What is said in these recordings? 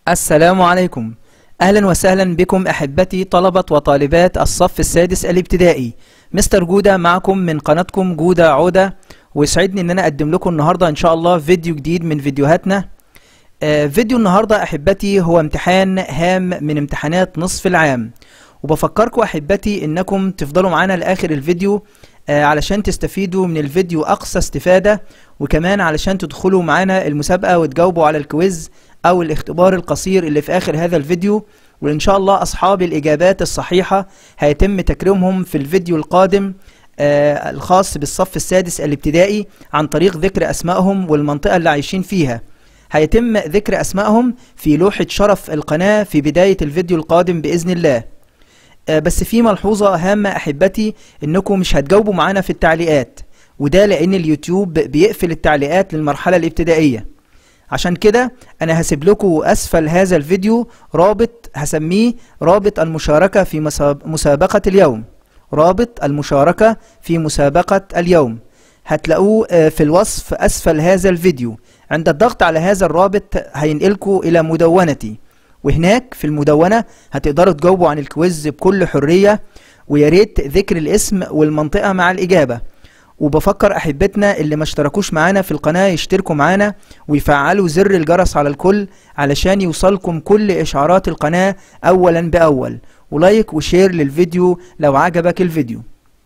السلام عليكم أهلا وسهلا بكم أحبتي طلبة وطالبات الصف السادس الابتدائي مستر جودة معكم من قناتكم جودة عودة ويسعدني ان انا اقدم لكم النهاردة ان شاء الله فيديو جديد من فيديوهاتنا آه فيديو النهاردة احبتي هو امتحان هام من امتحانات نصف العام وبفكركم احبتي انكم تفضلوا معانا لاخر الفيديو آه علشان تستفيدوا من الفيديو اقصى استفادة وكمان علشان تدخلوا معانا المسابقة وتجاوبوا على الكويز او الاختبار القصير اللي في اخر هذا الفيديو وان شاء الله اصحاب الاجابات الصحيحة هيتم تكريمهم في الفيديو القادم آه الخاص بالصف السادس الابتدائي عن طريق ذكر اسمائهم والمنطقة اللي عايشين فيها هيتم ذكر اسمائهم في لوحة شرف القناة في بداية الفيديو القادم باذن الله آه بس في ملحوظة هامة احبتي انكم مش هتجاوبوا معانا في التعليقات وده لان اليوتيوب بيقفل التعليقات للمرحلة الابتدائية عشان كده انا هسيب لكم اسفل هذا الفيديو رابط هسميه رابط المشاركة في مسابقة اليوم رابط المشاركة في مسابقة اليوم هتلاقوه في الوصف اسفل هذا الفيديو عند الضغط على هذا الرابط هينقلكم الى مدونتي وهناك في المدونة هتقدروا تجاوبوا عن الكويز بكل حرية وياريت ذكر الاسم والمنطقة مع الإجابة وبفكر احبتنا اللي ما اشتركوش معانا في القناة يشتركوا معانا ويفعلوا زر الجرس على الكل علشان يوصلكم كل اشعارات القناة اولا باول ولايك وشير للفيديو لو عجبك الفيديو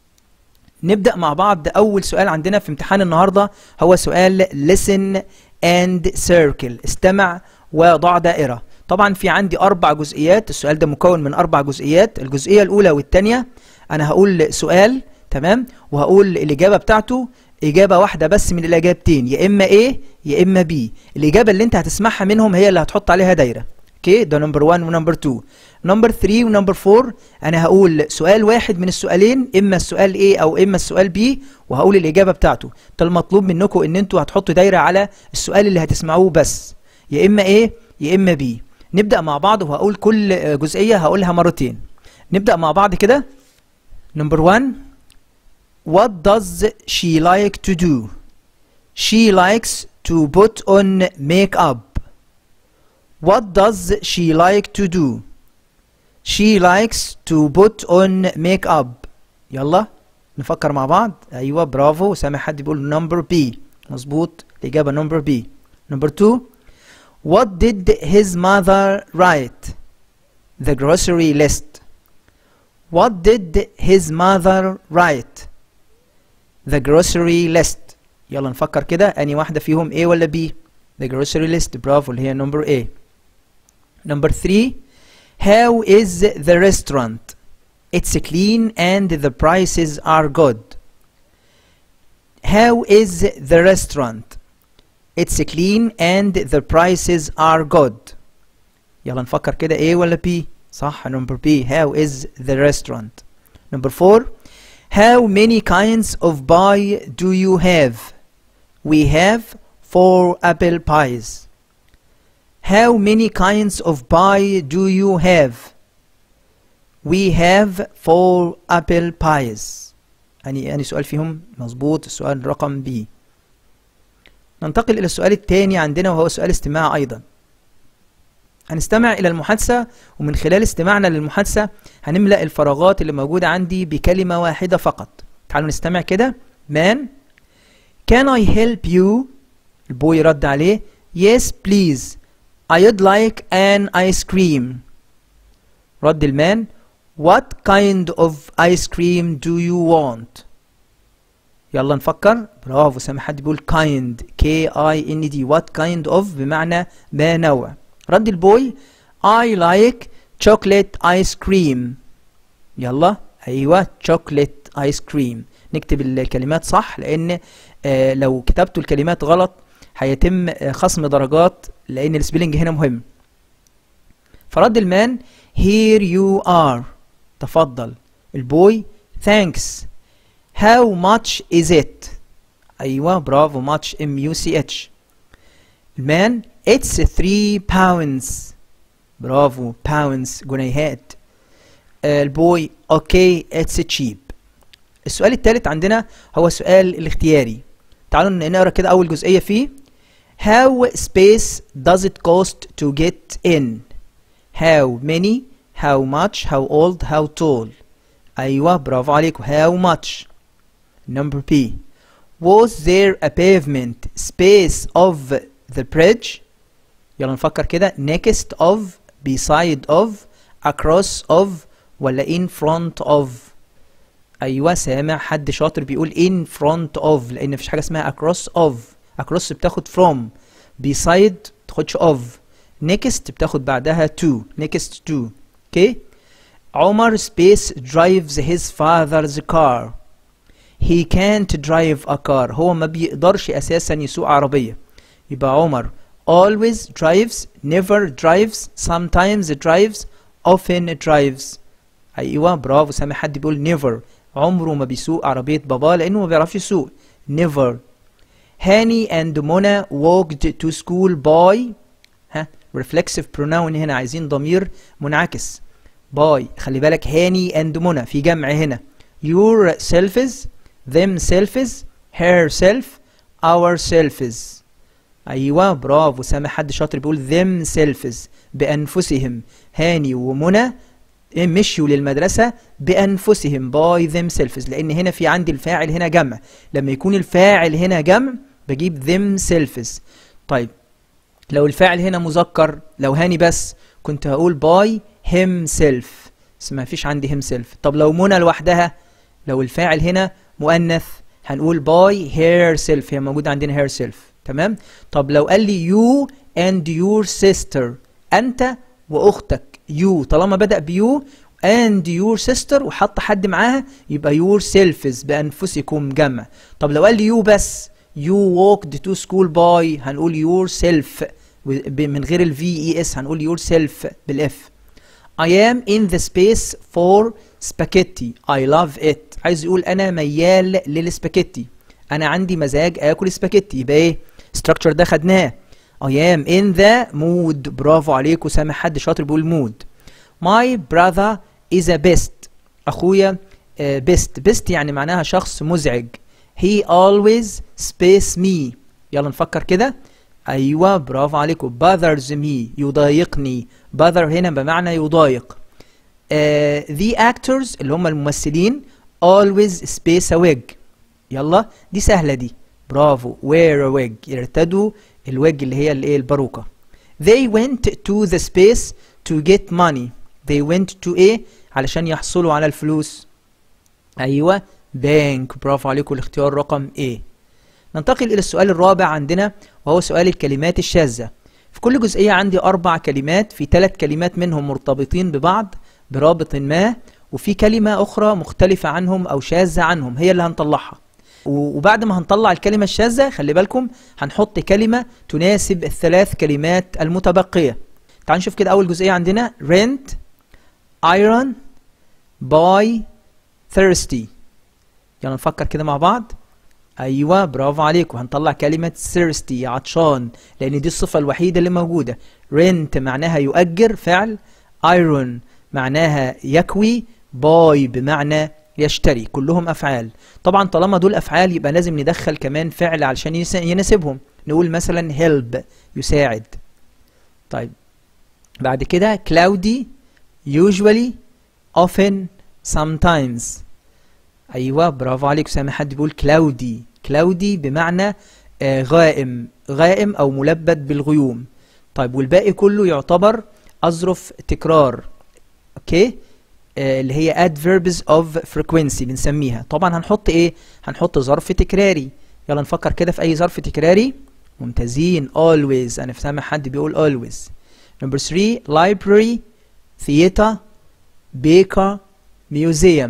نبدأ مع بعض اول سؤال عندنا في امتحان النهاردة هو سؤال listen and circle استمع وضع دائرة طبعا في عندي اربع جزئيات السؤال ده مكون من اربع جزئيات الجزئية الاولى والثانية انا هقول سؤال تمام وهقول الإجابة بتاعته إجابة واحدة بس من الإجابتين يا إما A يا إما B الإجابة اللي أنت هتسمعها منهم هي اللي هتحط عليها دايرة اوكي ده نمبر 1 ونمبر 2 نمبر 3 ونمبر 4 أنا هقول سؤال واحد من السؤالين إما السؤال A أو إما السؤال B وهقول الإجابة بتاعته ده المطلوب منكم إن أنتوا هتحطوا دايرة على السؤال اللي هتسمعوه بس يا إما A يا إما B نبدأ مع بعض وهقول كل جزئية هقولها مرتين نبدأ مع بعض كده نمبر 1 What does she like to do? She likes to put on makeup. What does she like to do? She likes to put on makeup. يلا نفكر مع بعض ايوه برافو سامع حد بيقول number B مظبوط الاجابه number B number 2 What did his mother write? The grocery list. What did his mother write? the grocery list يلا نفكر كده اني واحدة فيهم A ولا B the grocery list برافو اللي هي number A number 3 how is the restaurant it's clean and the prices are good how is the restaurant it's clean and the prices are good يلا نفكر كده A ولا B صح number B how is the restaurant number 4 How many kinds of pie do you have? We have four apple pies. How many kinds of pie do you have? We have four apple pies. أني أني سؤال فيهم مظبوط السؤال رقم B. ننتقل إلى السؤال الثاني عندنا وهو سؤال استماع أيضا. هنستمع إلى المحادثة ومن خلال استماعنا للمحادثة هنملأ الفراغات اللي موجودة عندي بكلمة واحدة فقط تعالوا نستمع كده man can I help you البوي رد عليه yes please I'd like an ice cream رد المان what kind of ice cream do you want يلا نفكر برافو سامع حد بيقول kind K I N D what kind of بمعنى ما نوع رد البوي I like chocolate ice cream يلا ايوه chocolate ice cream نكتب الكلمات صح لان آه لو كتبتوا الكلمات غلط هيتم آه خصم درجات لان السبيلنج هنا مهم فرد المان here you are تفضل البوي thanks how much is it ايوه برافو much m u c h المان It's three pounds برافو pounds جنيهات البوي اوكي اتس تشيب السؤال الثالث عندنا هو السؤال الاختياري تعالوا نقرا كده اول جزئيه فيه how space does it cost to get in how many how much how old how tall أيوة برافو عليكم how much number B was there a pavement space of the bridge يلا نفكر كده next of beside of across of ولا in front of ايوه سامع حد شاطر بيقول in front of لان مفيش حاجه اسمها across of across بتاخد from beside تاخدش of next بتاخد بعدها to next to اوكي okay. عمر space drives his father's car he can't drive a car هو ما بيقدرش اساسا يسوق عربيه يبقى عمر always drives never drives sometimes drives often drives ايوه برافو سامع حد بيقول never عمره ما بيسوق عربيه باباه لانه ما بيعرفش يسوق never هاني and منى walked to school by ها reflexive pronoun هنا عايزين ضمير منعكس by خلي بالك هاني and منى في جمع هنا yourselves themselves herself ourselves ايوه برافو سامع حد شاطر بيقول themselves بانفسهم هاني ومنى مشيوا للمدرسة بأنفسهم by themselves لأن هنا في عندي الفاعل هنا جمع لما يكون الفاعل هنا جمع بجيب themselves طيب لو الفاعل هنا مذكر لو هاني بس كنت هقول by himself بس ما فيش عندي himself طب لو منى لوحدها لو الفاعل هنا مؤنث هنقول by herself هي موجودة عندنا herself تمام طب لو قال لي you and your sister أنت وأختك you طالما بدأ بيو and your sister وحط حد معاها يبقى yourselves بأنفسكم جمع طب لو قال لي you بس you walked to school by هنقول yourself من غير ال VES هنقول yourself بالاف I am in the space for spaghetti I love it عايز يقول أنا ميال للسباكيتي أنا عندي مزاج آكل سباكيتي يبقى إيه structure ده خدناه I am in the mood برافو عليكم سامع حد شاطر بيقول mood My brother is a best أخويا uh, best best يعني معناها شخص مزعج He always space me يلا نفكر كده أيوة برافو عليكم bothers me يضايقني bother هنا بمعنى يضايق uh, The actors اللي هم الممثلين always space a wig يلا دي سهلة دي برافو wear a wig يرتدوا الوج اللي هي الايه الباروكه they went to the space to get money they went to ايه علشان يحصلوا على الفلوس ايوه بانك برافو عليكم الاختيار رقم ايه ننتقل الى السؤال الرابع عندنا وهو سؤال الكلمات الشاذة في كل جزئية عندي أربع كلمات في ثلاث كلمات منهم مرتبطين ببعض برابط ما وفي كلمة أخرى مختلفة عنهم أو شاذة عنهم هي اللي هنطلعها وبعد ما هنطلع الكلمة الشاذة خلي بالكم هنحط كلمة تناسب الثلاث كلمات المتبقية تعال نشوف كده أول جزئية عندنا rent iron buy thirsty يلا نفكر كده مع بعض أيوة برافو عليكم هنطلع كلمة thirsty عطشان لأن دي الصفة الوحيدة اللي موجودة rent معناها يؤجر فعل iron معناها يكوي buy بمعنى يشتري كلهم أفعال طبعا طالما دول أفعال يبقى لازم ندخل كمان فعل علشان يناسبهم نقول مثلا help يساعد طيب بعد كده cloudy usually often sometimes أيوة برافو عليك سامع حد بيقول cloudy cloudy بمعنى آه غائم غائم أو ملبد بالغيوم طيب والباقي كله يعتبر أظرف تكرار أوكي اللي هي adverbs of frequency بنسميها طبعا هنحط ايه هنحط ظرف تكراري يلا نفكر كده في اي ظرف تكراري ممتازين always انا سامع حد بيقول always number 3 library theater baker museum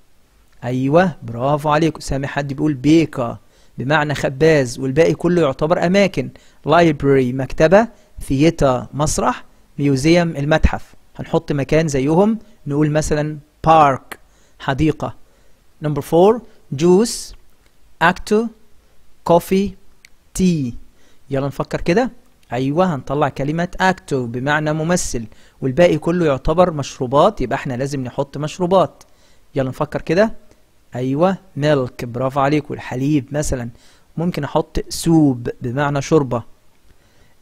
ايوه برافو عليكم سامع حد بيقول baker بمعنى خباز والباقي كله يعتبر اماكن library مكتبه theater مسرح museum المتحف هنحط مكان زيهم نقول مثلا بارك حديقة نمبر فور جوس اكتو كوفي تي يلا نفكر كده ايوه هنطلع كلمة اكتو بمعنى ممثل والباقي كله يعتبر مشروبات يبقى احنا لازم نحط مشروبات يلا نفكر كده ايوه ميلك برافو عليكم الحليب مثلا ممكن احط سوب بمعنى شوربة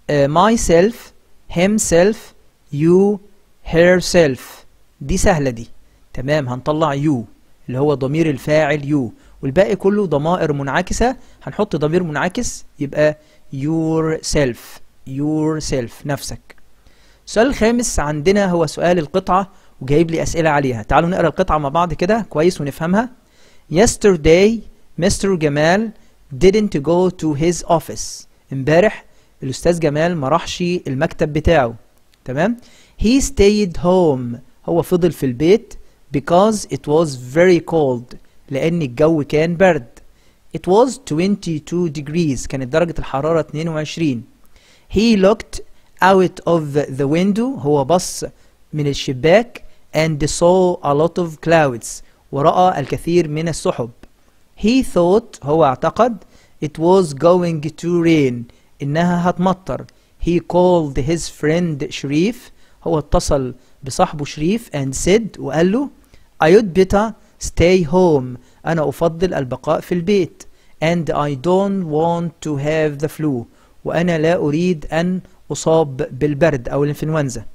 uh, myself himself you herself دي سهلة دي تمام هنطلع you اللي هو ضمير الفاعل you والباقي كله ضمائر منعكسة هنحط ضمير منعكس يبقى yourself yourself نفسك السؤال الخامس عندنا هو سؤال القطعة وجايب لي أسئلة عليها تعالوا نقرأ القطعة مع بعض كده كويس ونفهمها Yesterday Mr. جمال didn't go to his office امبارح الأستاذ جمال ما راحش المكتب بتاعه تمام He stayed home هو فضل في البيت because it was very cold لأن الجو كان برد It was 22 degrees كانت درجة الحرارة 22 He looked out of the window هو بص من الشباك and saw a lot of clouds ورأى الكثير من السحب He thought هو اعتقد it was going to rain إنها هتمطر He called his friend شريف هو اتصل بصاحبه شريف and said وقال له I'd better stay home أنا أفضل البقاء في البيت and I don't want to have the flu وأنا لا أريد أن أصاب بالبرد أو الإنفلونزا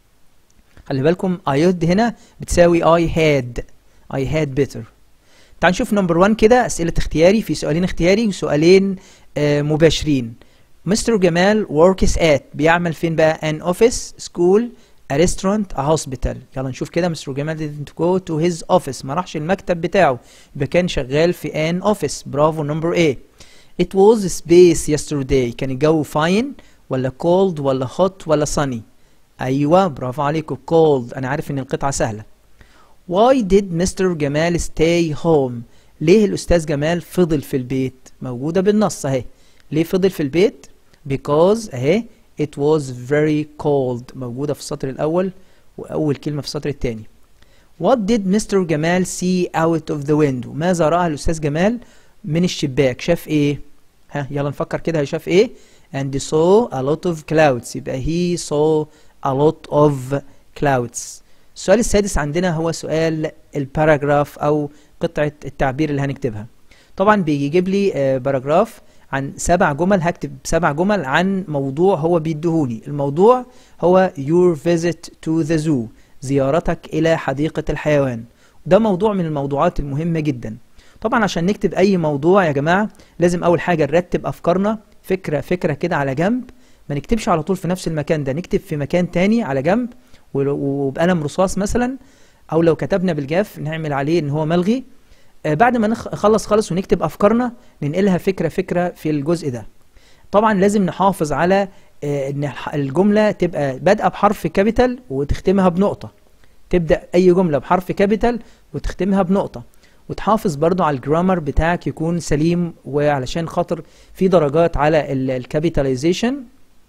خلي بالكم I'd هنا بتساوي I had I had better تعال نشوف نمبر 1 كده أسئلة اختياري في سؤالين اختياري وسؤالين آه مباشرين مستر جمال works at بيعمل فين بقى an office school a restaurant a hospital يلا نشوف كده مستر جمال didn't go to his office ما راحش المكتب بتاعه يبقى كان شغال في an office برافو نمبر A it was space yesterday كان الجو fine ولا cold ولا hot ولا sunny ايوه برافو عليكم cold انا عارف ان القطعه سهله why did Mr. جمال stay home ليه الاستاذ جمال فضل في البيت موجوده بالنص اهي ليه فضل في البيت because اهي it was very cold موجوده في السطر الاول واول كلمه في السطر الثاني what did Mr. جمال see out of the window ماذا راى الاستاذ جمال من الشباك شاف ايه ها يلا نفكر كده هيشاف ايه and saw a lot of clouds يبقى he saw a lot of clouds السؤال السادس عندنا هو سؤال الباراجراف او قطعة التعبير اللي هنكتبها طبعا بيجيب لي باراجراف عن سبع جمل هكتب سبع جمل عن موضوع هو بيديهولي الموضوع هو your visit to the zoo زيارتك الى حديقة الحيوان ده موضوع من الموضوعات المهمة جدا طبعا عشان نكتب اي موضوع يا جماعة لازم اول حاجة نرتب افكارنا فكرة فكرة كده على جنب ما نكتبش على طول في نفس المكان ده نكتب في مكان تاني على جنب وبقلم رصاص مثلا او لو كتبنا بالجاف نعمل عليه ان هو ملغي آه بعد ما نخلص خالص ونكتب افكارنا ننقلها فكرة فكرة في الجزء ده طبعا لازم نحافظ على آه ان الجملة تبقى بادئة بحرف كابيتال وتختمها بنقطة تبدأ اي جملة بحرف كابيتال وتختمها بنقطة وتحافظ برضو على الجرامر بتاعك يكون سليم وعلشان خاطر في درجات على الكابيتاليزيشن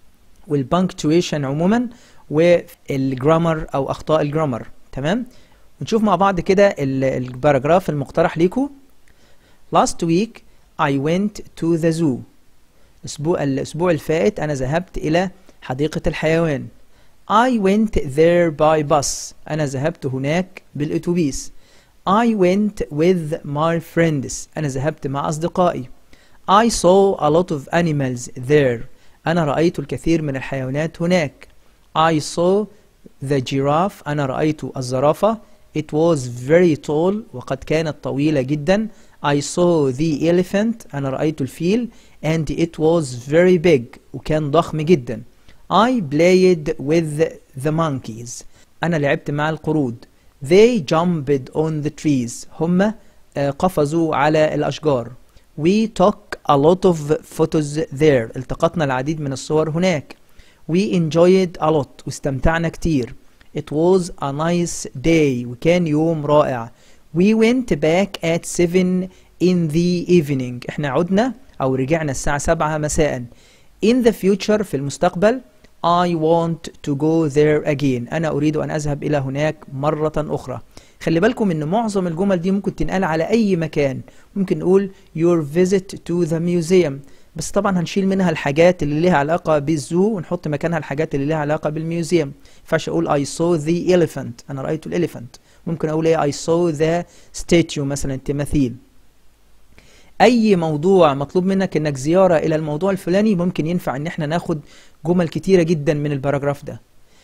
والبنكتويشن عموما والجرامر او اخطاء الجرامر تمام ونشوف مع بعض كده الباراجراف المقترح ليكم last week I went to the zoo الاسبوع الاسبوع الفائت انا ذهبت الى حديقة الحيوان I went there by bus انا ذهبت هناك بالاتوبيس I went with my friends انا ذهبت مع اصدقائي I saw a lot of animals there انا رأيت الكثير من الحيوانات هناك I saw the giraffe أنا رأيت الزرافة It was very tall وقد كانت طويلة جدا I saw the elephant أنا رأيت الفيل and it was very big وكان ضخم جدا I played with the monkeys أنا لعبت مع القرود They jumped on the trees هم قفزوا على الأشجار We took a lot of photos there التقطنا العديد من الصور هناك We enjoyed a lot واستمتعنا كتير It was a nice day وكان يوم رائع We went back at 7 in the evening احنا عدنا أو رجعنا الساعة 7 مساء In the future في المستقبل I want to go there again أنا أريد أن أذهب إلى هناك مرة أخرى خلي بالكم ان معظم الجمل دي ممكن تنقال على اي مكان ممكن نقول your visit to the museum بس طبعا هنشيل منها الحاجات اللي ليها علاقة بالزو ونحط مكانها الحاجات اللي ليها علاقة بالميوزيوم ينفعش اقول I saw the elephant انا رأيت الاليفانت ممكن اقول ايه I saw the statue مثلا التماثيل اي موضوع مطلوب منك انك زيارة الى الموضوع الفلاني ممكن ينفع ان احنا ناخد جمل كتيرة جدا من الباراجراف ده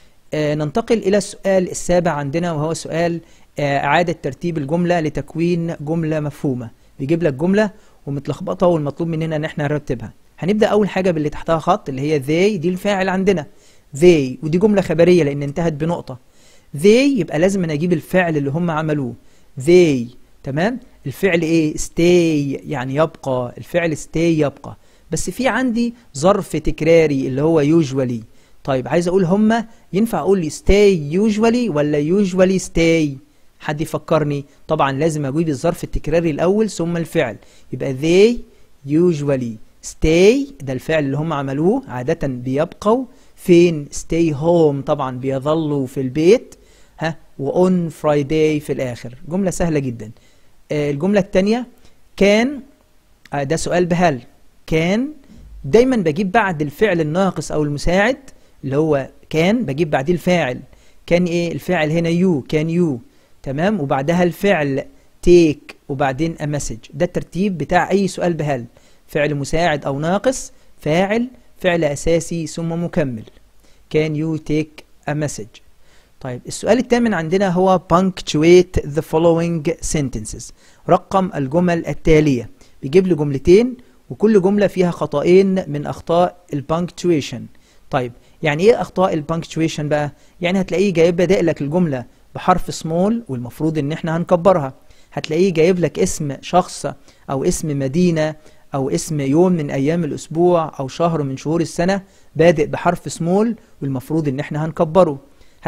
آه ننتقل الى السؤال السابع عندنا وهو سؤال آه اعادة ترتيب الجملة لتكوين جملة مفهومة بيجيب لك جملة ومتلخبطة والمطلوب مننا ان احنا نرتبها هنبدأ اول حاجة باللي تحتها خط اللي هي they دي الفاعل عندنا they ودي جملة خبرية لان انتهت بنقطة they يبقى لازم انا اجيب الفعل اللي هم عملوه they تمام الفعل ايه stay يعني يبقى الفعل stay يبقى بس في عندي ظرف تكراري اللي هو usually طيب عايز اقول هما ينفع اقول لي stay usually ولا usually stay حد يفكرني طبعا لازم اجيب الظرف التكراري الاول ثم الفعل يبقى they usually stay ده الفعل اللي هم عملوه عادة بيبقوا فين stay home طبعا بيظلوا في البيت ها وon Friday في الآخر جملة سهلة جدا آه الجملة الثانية كان آه ده سؤال بهل كان دايما بجيب بعد الفعل الناقص أو المساعد اللي هو كان بجيب بعديه الفاعل كان ايه الفاعل هنا يو كان يو تمام وبعدها الفعل تيك وبعدين a message ده الترتيب بتاع أي سؤال بهل فعل مساعد أو ناقص فاعل فعل أساسي ثم مكمل can you take a message طيب السؤال الثامن عندنا هو punctuate the following sentences رقم الجمل التالية بيجيب لي جملتين وكل جملة فيها خطأين من أخطاء البانكتويشن طيب يعني ايه أخطاء البانكتويشن بقى يعني هتلاقيه جايب بادئ لك الجملة بحرف سمول والمفروض ان احنا هنكبرها هتلاقيه جايب لك اسم شخص او اسم مدينة او اسم يوم من ايام الاسبوع او شهر من شهور السنة بادئ بحرف سمول والمفروض ان احنا هنكبره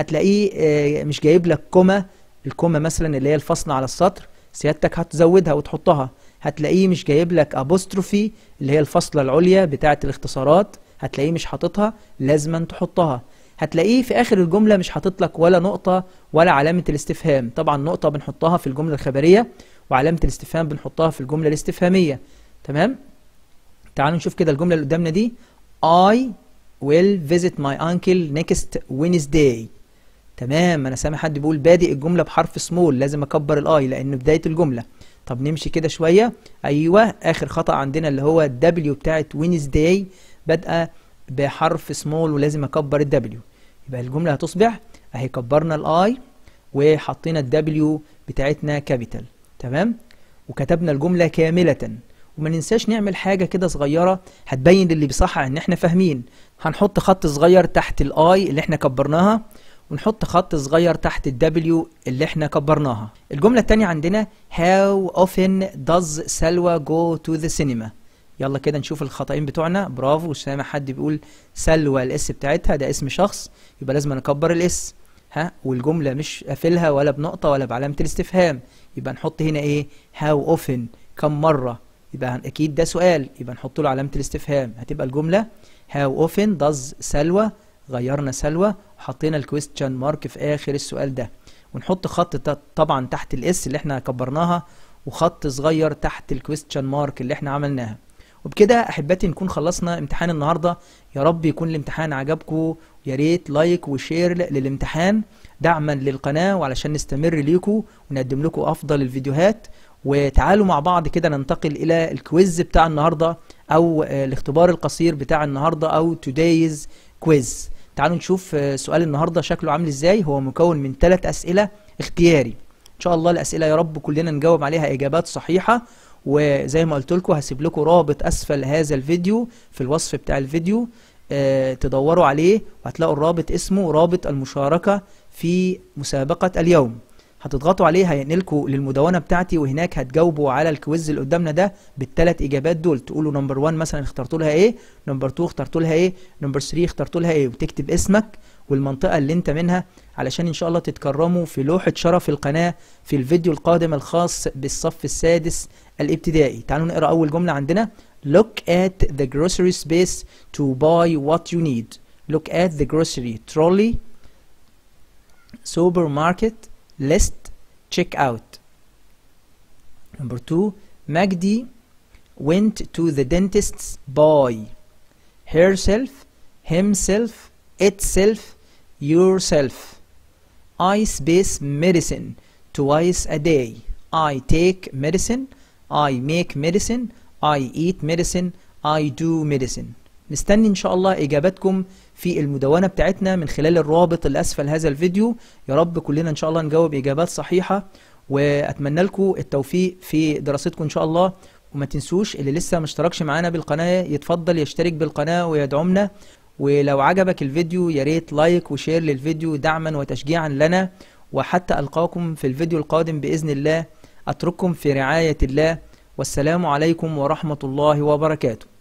هتلاقيه مش جايب لك كوما الكوما مثلا اللي هي الفصل على السطر سيادتك هتزودها وتحطها هتلاقيه مش جايب لك ابوستروفي اللي هي الفصلة العليا بتاعة الاختصارات هتلاقيه مش حاططها لازما تحطها هتلاقيه في اخر الجملة مش حاطط لك ولا نقطة ولا علامة الاستفهام طبعا نقطة بنحطها في الجملة الخبرية وعلامة الاستفهام بنحطها في الجملة الاستفهامية تمام تعالوا نشوف كده الجملة اللي قدامنا دي I will visit my uncle next Wednesday تمام انا سامع حد بيقول بادئ الجملة بحرف سمول لازم اكبر الاي لان بداية الجملة طب نمشي كده شوية ايوه اخر خطأ عندنا اللي هو الدبليو بتاعت Wednesday بادئة بحرف سمول ولازم اكبر الدبليو يبقى الجملة هتصبح اهي كبرنا الاي وحطينا الدبليو بتاعتنا كابيتال تمام وكتبنا الجملة كاملة وما ننساش نعمل حاجة كده صغيرة هتبين للي بيصحح ان احنا فاهمين هنحط خط صغير تحت الاي اللي احنا كبرناها ونحط خط صغير تحت الدبليو اللي احنا كبرناها الجملة التانية عندنا how often does سلوى go to the cinema يلا كده نشوف الخطأين بتوعنا برافو سامع حد بيقول سلوى الاس بتاعتها ده اسم شخص يبقى لازم نكبر الاس ها والجملة مش قافلها ولا بنقطة ولا بعلامة الاستفهام يبقى نحط هنا ايه how often كم مرة يبقى اكيد ده سؤال يبقى نحط له علامة الاستفهام هتبقى الجملة how often does سلوى غيرنا سلوى وحطينا الكويستشن مارك في اخر السؤال ده ونحط خط طبعا تحت الاس اللي احنا كبرناها وخط صغير تحت الكويستشن مارك اللي احنا عملناها وبكده احبتي نكون خلصنا امتحان النهارده يا رب يكون الامتحان عجبكم يا ريت لايك وشير للامتحان دعما للقناه وعلشان نستمر ليكم ونقدم لكم افضل الفيديوهات وتعالوا مع بعض كده ننتقل الى الكويز بتاع النهارده او الاختبار القصير بتاع النهارده او today's كويز تعالوا نشوف سؤال النهارده شكله عامل ازاي هو مكون من ثلاث اسئله اختياري ان شاء الله الاسئله يا رب كلنا نجاوب عليها اجابات صحيحه وزي ما قلت لكم هسيب لكم رابط اسفل هذا الفيديو في الوصف بتاع الفيديو آه تدوروا عليه وهتلاقوا الرابط اسمه رابط المشاركه في مسابقه اليوم هتضغطوا عليه هينقلكم للمدونه بتاعتي وهناك هتجاوبوا على الكويز اللي قدامنا ده بالثلاث اجابات دول تقولوا نمبر 1 مثلا اخترتوا لها ايه نمبر 2 اخترتوا لها ايه نمبر 3 اخترتوا لها ايه وتكتب اسمك والمنطقه اللي انت منها علشان ان شاء الله تتكرموا في لوحه شرف القناه في الفيديو القادم الخاص بالصف السادس الابتدائي تعالوا نقرا اول جمله عندنا look at the grocery space to buy what you need look at the grocery trolley supermarket list check out number two Magdi went to the dentist's by herself himself itself yourself I space medicine twice a day I take medicine I make medicine I eat medicine I do medicine مستني ان شاء الله اجاباتكم في المدونة بتاعتنا من خلال الرابط اللي اسفل هذا الفيديو يا رب كلنا ان شاء الله نجاوب اجابات صحيحة واتمنى لكم التوفيق في دراستكم ان شاء الله وما تنسوش اللي لسه مشتركش معانا بالقناة يتفضل يشترك بالقناة ويدعمنا ولو عجبك الفيديو يا ريت لايك وشير للفيديو دعما وتشجيعا لنا وحتى ألقاكم في الفيديو القادم بإذن الله أترككم في رعاية الله والسلام عليكم ورحمة الله وبركاته